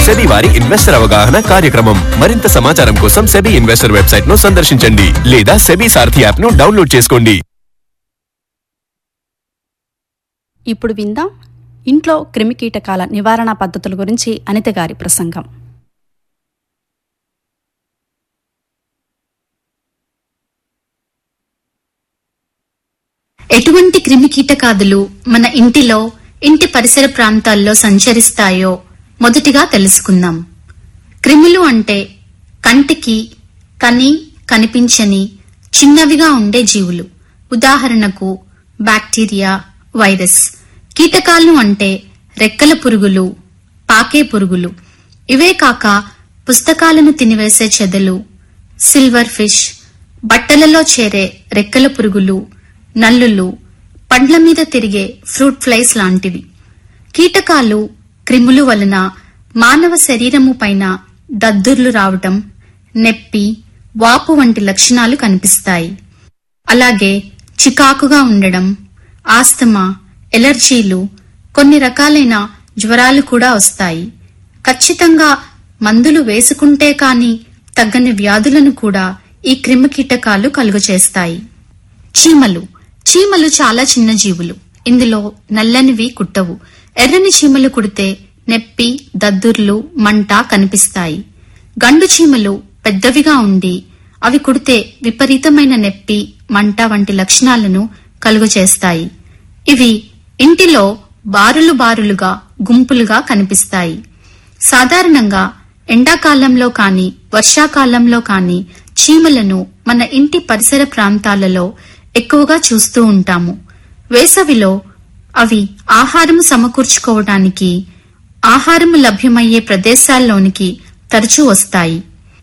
SEBI వారి investor అవగాహన కార్యక్రమం మరింత సమాచారం కోసం సెబీ ఇన్వెస్టర్ వెబ్సైట్ ను సందర్శించండి లేదా సెబీ సారథి యాప్ ను డౌన్లోడ్ చేసుకోండి ఇప్పుడు విందాం ఇంట్లో క్రిమికీటకాల నివారణ పద్ధతుల గురించి అనిత గారి ప్రసంగం ఎటువంటి క్రిమికీటకాదులు మన ఇంటిలో ఇంటి పరిసర ప్రాంతాల్లో సంచరిస్తాయో మొదటిగా తెలుసుకుందాం క్రిములు అంటే కంటికి కని కనిపించని చిన్నవిగా ఉండే జీవులు ఉదాహరణకు బ్యాక్టీరియా వైరస్ కీటకాలు అంటే రెక్కల పురుగులు పాకే పురుగులు ఇవే కాక పుస్తకాలను తినివేసే చెదలు సిల్వర్ ఫిష్ బట్టలలో చేరే రెక్కల పురుగులు నల్లులు పండ్ల మీద తిరిగే ఫ్రూట్ ఫ్లైస్ లాంటివి కీటకాలు క్రిములు వలన మానవ శరీరము పైన దద్దుర్లు రావటం నెప్పి వాపు వంటి లక్షణాలు కనిపిస్తాయి అలాగే చికాకుగా ఉండడం ఆస్తమా ఎలర్జీలు కొన్ని రకాలైన జ్వరాలు కూడా వస్తాయి ఖచ్చితంగా మందులు వేసుకుంటే కాని తగ్గని వ్యాధులను కూడా ఈ క్రిమికీటకాలు కలుగచేస్తాయి చీమలు చీమలు చాలా చిన్న జీవులు ఇందులో నల్లనివి కుట్టవు ఎర్రని చీమలు కుడితే నెప్పి దద్దుర్లు మంట కనిపిస్తాయి గండు చీమలు పెద్దవిగా ఉండి అవి కుడితే విపరీతమైన నెప్పి మంట వంటి లక్షణాలను కలుగచేస్తాయి ఇవి ఇంటిలో బారులు బారులుగా గుంపులుగా కనిపిస్తాయి సాధారణంగా ఎండాకాలంలో కాని వర్షాకాలంలో కాని చీమలను మన ఇంటి పరిసర ప్రాంతాలలో ఎక్కువగా చూస్తూ ఉంటాము వేసవిలో అవి ఆహారం సమకూర్చుకోవడానికి ఆహారం లభ్యమయ్యే ప్రదేశాల్లోనికి తరచూ వస్తాయి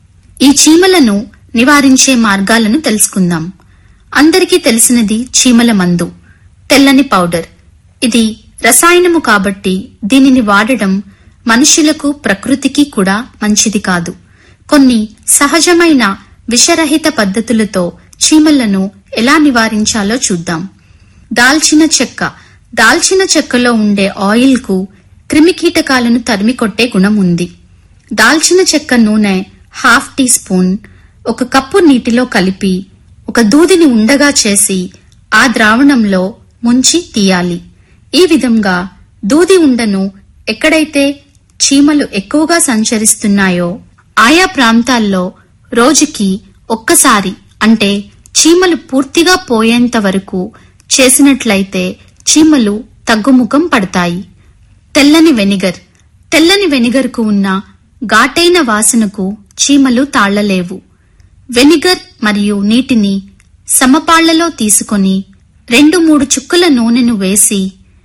ఈ చీమలను నివారించే మార్గాలను తెలుసుకుందాం అందరికీ తెలిసినది చీమల మందు తెల్లని పౌడర్ ఇది రసాయనము కాబట్టి దీనిని వాడడం మనుషులకు ప్రకృతికి కూడా మంచిది కాదు కొన్ని సహజమైన విషరహిత పద్ధతులతో చీమలను ఎలా నివారించాలో చూద్దాం దాల్చిన చెక్క దాల్చిన చెక్కలో ఉండే ఆయిల్ కు క్రిమికీటకాలను తరిమి కొట్టే గుణం ఉంది దాల్చిన చెక్క నూనె హాఫ్ టీ స్పూన్ ఒక కప్పు నీటిలో కలిపి ఒక దూదిని ఉండగా చేసి ఆ ద్రావణంలో ముంచి తీయాలి ఈ విధంగా దూది ఉండను ఎక్కడైతే చీమలు ఎక్కువగా సంచరిస్తున్నాయో ఆయా ప్రాంతాల్లో రోజుకి ఒక్కసారి అంటే చీమలు పూర్తిగా పోయేంత వరకు చేసినట్లయితే చీమలు తగ్గుముఖం పడతాయి తెల్లని వెనిగర్ తెల్లని వెనిగర్కు ఉన్న ఘాటైన వాసనకు చీమలు తాళ్లలేవు వెనిగర్ మరియు నీటిని సమపాళ్లలో తీసుకొని రెండు మూడు చుక్కల నూనెను వేసి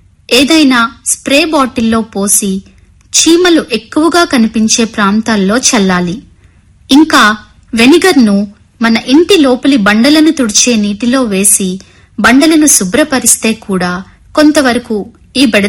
ఏదైనా స్ప్రే బాటిల్లో పోసి చీమలు ఎక్కువగా కనిపించే ప్రాంతాల్లో చల్లాలి ఇంకా వెనిగర్ను మన ఇంటి లోపలి బండలను తుడిచే నీటిలో వేసి బండలను శుభ్రపరిస్తే కూడా కొంతవరకు ఈ బెడ